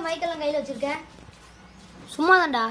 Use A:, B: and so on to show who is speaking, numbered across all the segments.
A: மைக்கெல்லாம் கையில் வச்சிருக்கேன்
B: சும்மா தான்டா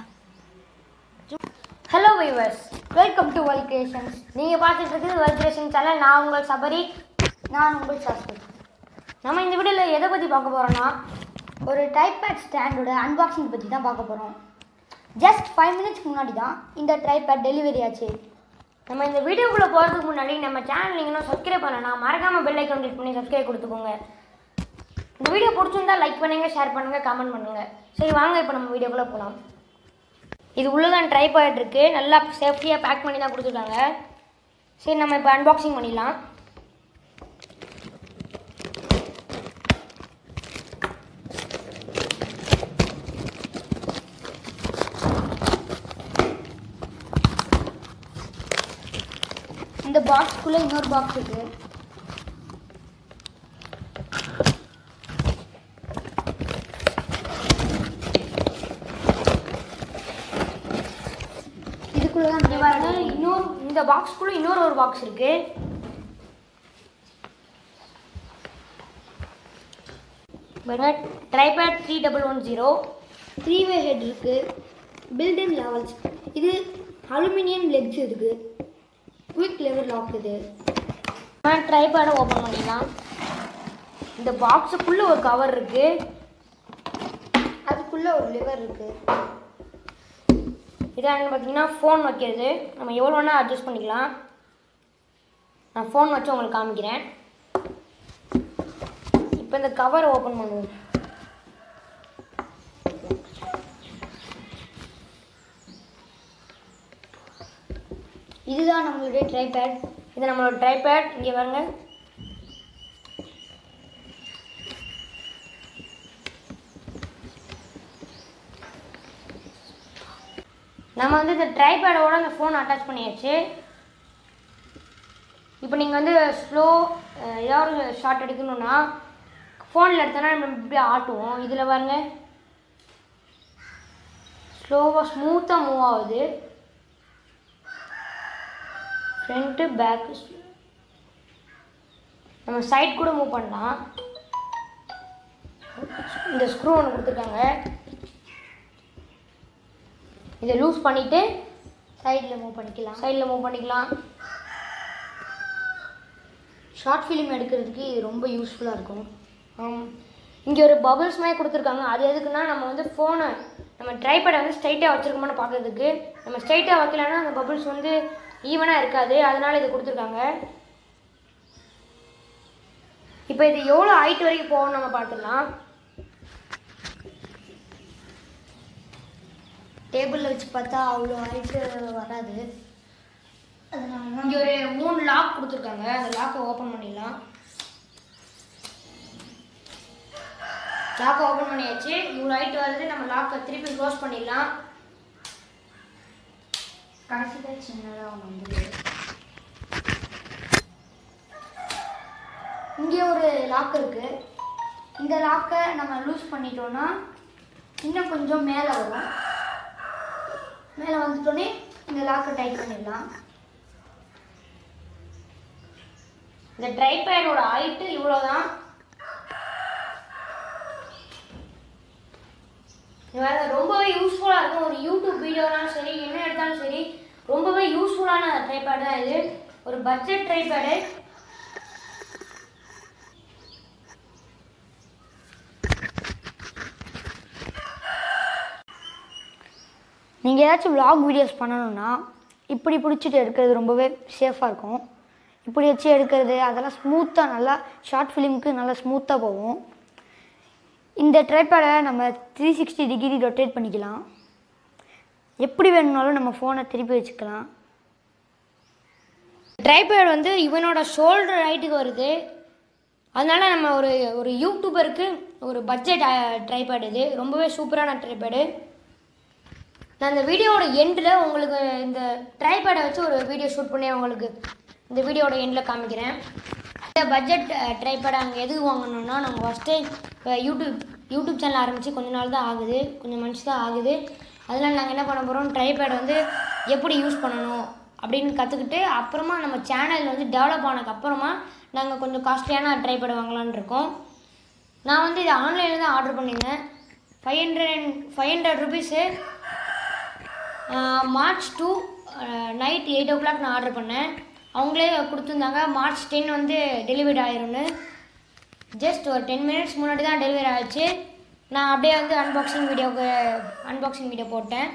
B: hello viewers welcome to Vel creations நீங்கள் பார்த்துட்டு இருக்குது வெல் கிரியேஷன் சேனல் நான் உங்கள் சபரி
A: நான் உங்கள் சாஸ்திரி
B: நம்ம இந்த வீடியோவில் எதை பற்றி பார்க்க போகிறோன்னா
A: ஒரு டைப்பேட் ஸ்டாண்டோட அன்பாக்சிங் பற்றி தான் பார்க்க போகிறோம் ஜஸ்ட் ஃபைவ் மினிட்ஸ்க்கு முன்னாடி தான் இந்த ட்ரைபேட் டெலிவரி ஆச்சு
B: நம்ம இந்த வீடியோக்குள்ளே போகிறதுக்கு முன்னாடி நம்ம சேனல் நீங்கள் இன்னும் சப்ஸ்கிரைப் பண்ணனா மறக்காமல் பெல் ஐக்கான் கிளிக் பண்ணி சப்ஸ்கிரைப் கொடுத்துக்கோங்க இந்த வீடியோ பிடிச்சிருந்தா லைக் பண்ணுங்கள் ஷேர் பண்ணுங்கள் கமெண்ட் பண்ணுங்கள் சரி வாங்க இப்போ நம்ம வீடியோக்குள்ளே போகலாம் இது உள்ளே தான் ட்ரை பாயிண்ட் இருக்குது நல்லா சேஃப்டியாக பேக் பண்ணி தான் கொடுத்துருக்காங்க சரி நம்ம இப்போ அன்பாக்சிங் பண்ணிடலாம்
A: இந்த பாக்ஸ்க்குள்ளே இன்னொரு பாக்ஸ் இருக்கு இதுக்குள்ளே தான்
B: இங்க பாருங்க இன்னொரு இந்த பாக்ஸ்க்குள்ளே இன்னொரு ஒரு பாக்ஸ் இருக்குது பாருங்க tripod three double one zero
A: three way head இருக்கு பில்டின் லெவல்ஸ் இது அலுமினியம் லெக்ஸ் இருக்கு குயிக் லெவர் லாக் இது
B: நம்ம ட்ரைபேடை ஓப்பன் பண்ணிடலாம் இந்த பாக்ஸுக்குள்ளே ஒரு கவர் இருக்குது
A: அதுக்குள்ள ஒரு லிவர் இருக்கு
B: இதான் பார்த்தீங்கன்னா ஃபோன் வைக்கிறது நம்ம எவ்வளோ வேணால் அட்ஜஸ்ட் பண்ணிக்கலாம் நான் ஃபோன் வச்சு உங்களுக்கு காமிக்கிறேன் இப்போ இந்த கவரை ஓப்பன் பண்ணுவோம்
A: இதுதான் நம்மளுடைய ட்ரைபேட்
B: இது நம்மளோட ட்ரைபேட் இங்கே பாருங்க நம்ம வந்து இந்த ட்ரைபேடோட இந்த ஃபோன் அட்டாச் பண்ணியாச்சு இப்போ நீங்கள் வந்து ஸ்லோ ஏதாவது ஒரு ஷாட் எடுக்கணும்னா ஃபோனில் எடுத்தோன்னா நம்ம இப்படி ஆட்டுவோம் இதில் பாருங்க ஸ்லோவாக ஸ்மூத்தாக மூவ் ஆகுது ஃப்ரண்ட்டு பேக்கு நம்ம சைட் கூட மூவ் பண்ணலாம் இந்த ஸ்க்ரூ ஒன்று கொடுத்துருக்காங்க இதை லூஸ் பண்ணிவிட்டு
A: சைடில் மூவ் பண்ணிக்கலாம்
B: சைடில் மூவ் பண்ணிக்கலாம்
A: ஷார்ட் ஃபிலிம் எடுக்கிறதுக்கு இது ரொம்ப யூஸ்ஃபுல்லாக இருக்கும்
B: இங்கே ஒரு பபிள்ஸ் மாதிரி கொடுத்துருக்காங்க அது எதுக்குன்னா நம்ம வந்து ஃபோனை நம்ம ட்ரைபேடை வந்து ஸ்ட்ரைட்டாக வச்சுருக்கோமான்னு பார்க்கறதுக்கு நம்ம ஸ்ட்ரைட்டாக வைக்கலன்னா அந்த பபிள்ஸ் வந்து ஈவனாக இருக்காது அதனால இது கொடுத்துருக்காங்க இப்போ இது எவ்வளோ ஹைட் வரைக்கும் போகணும் நம்ம பார்த்துடலாம்
A: டேபிளில் வச்சு பார்த்தா அவ்வளோ ஹைட்டு வராது அதனால
B: இங்கே ஒரு மூணு லாக் கொடுத்துருக்காங்க அந்த லாக்கை ஓப்பன் பண்ணிடலாம் லாக்கை ஓப்பன் பண்ணியாச்சு இவ்வளோ ஹைட் வருது நம்ம லாக்கை திருப்பி க்ளோஸ் பண்ணிடலாம்
A: கடைசியில் சின்னதாக ஒன்று வந்துடுது இங்கே ஒரு லாக் இருக்கு இந்த லாக்கை நம்ம லூஸ் பண்ணிட்டோம்னா இன்னும் கொஞ்சம் மேலே வரும் மேலே வந்துட்டோன்னே இந்த லாக்கை டைட் பண்ணிடலாம்
B: இந்த ட்ரைபேடோட ஹைட்டு இவ்வளோ தான் ரொம்பவே யூஸ்ஃபுல்லாக இருக்கும் ஒரு யூடியூப் வீடியோனாலும் சரி என்ன எடுத்தாலும் சரி ரொம்பவே யூஸ்ஃபுல்லான ட்ரைபேட் தான் இது ஒரு பட்ஜெட் ட்ரைபேடு
A: நீங்கள் ஏதாச்சும் vlog வீடியோஸ் பண்ணணும்னா இப்படி பிடிச்சிட்டு எடுக்கிறது ரொம்பவே சேஃபாக இருக்கும் இப்படி வச்சு எடுக்கிறது அதெல்லாம் ஸ்மூத்தாக நல்லா ஷார்ட் ஃபிலிமுக்கு நல்லா ஸ்மூத்தாக போகும் இந்த ட்ரைபேடை நம்ம த்ரீ சிக்ஸ்டி டிகிரி ரொட்டேட் பண்ணிக்கலாம் எப்படி வேணும்னாலும் நம்ம ஃபோனை திருப்பி வச்சுக்கலாம்
B: ட்ரைபேட் வந்து இவனோட ஷோல்டர் ஹைட்டுக்கு வருது அதனால நம்ம ஒரு ஒரு யூடியூபருக்கு ஒரு பட்ஜெட் ட்ரைபேட் இது ரொம்பவே சூப்பரான ட்ரைபேடு நான் இந்த வீடியோவோட எண்டில் உங்களுக்கு இந்த ட்ரைபேடை வச்சு ஒரு வீடியோ ஷூட் பண்ணி உங்களுக்கு இந்த வீடியோவோட எண்டில் காமிக்கிறேன் இந்த பட்ஜெட் ட்ரைபேடை அங்கே எது வாங்கணும்னா நாங்கள் ஃபஸ்ட்டு யூடியூப் யூடியூப் சேனல் ஆரம்பித்து கொஞ்ச நாள் தான் ஆகுது கொஞ்சம் மந்த்ஸ் தான் ஆகுது அதனால் நாங்கள் என்ன பண்ண போகிறோம் ட்ரைபேடை வந்து எப்படி யூஸ் பண்ணணும் அப்படின்னு கற்றுக்கிட்டு அப்புறமா நம்ம சேனல் வந்து டெவலப் ஆனதுக்கு அப்புறமா நாங்கள் கொஞ்சம் காஸ்ட்லியான ட்ரைபேட் வாங்கலாம்னு இருக்கோம் நான் வந்து இதை ஆன்லைனில் தான் ஆர்டர் பண்ணியிருந்தேன் five hundred and five hundred rupees March two night eight o'clock நான் ஆர்டர் பண்ணேன் அவங்களே கொடுத்துருந்தாங்க மார்ச் டென் வந்து டெலிவரி ஆயிரும்னு ஜஸ்ட் ஒரு டென் மினிட்ஸ் முன்னாடி தான் டெலிவரி ஆச்சு நான் அப்படியே வந்து அன்பாக்சிங் வீடியோக்கு அன்பாக்சிங் வீடியோ போட்டேன்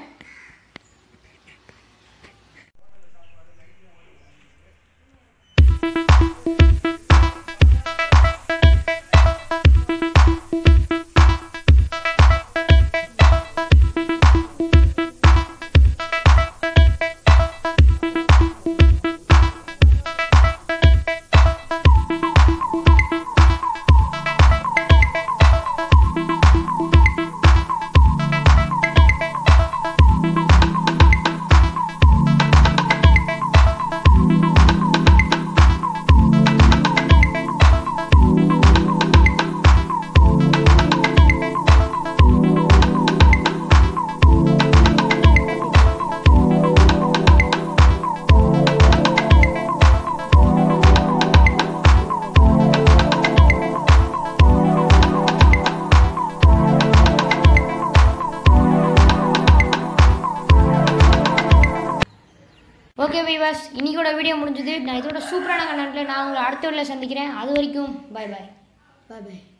B: ஓகே வீவர்ஸ் இன்னைக்கோட வீடியோ முடிஞ்சது நான் இதோட சூப்பரான கண்டென்ட்டில் நான் உங்களை அடுத்த வீடியோவில் சந்திக்கிறேன் அது வரைக்கும் பை பாய் பை பாய்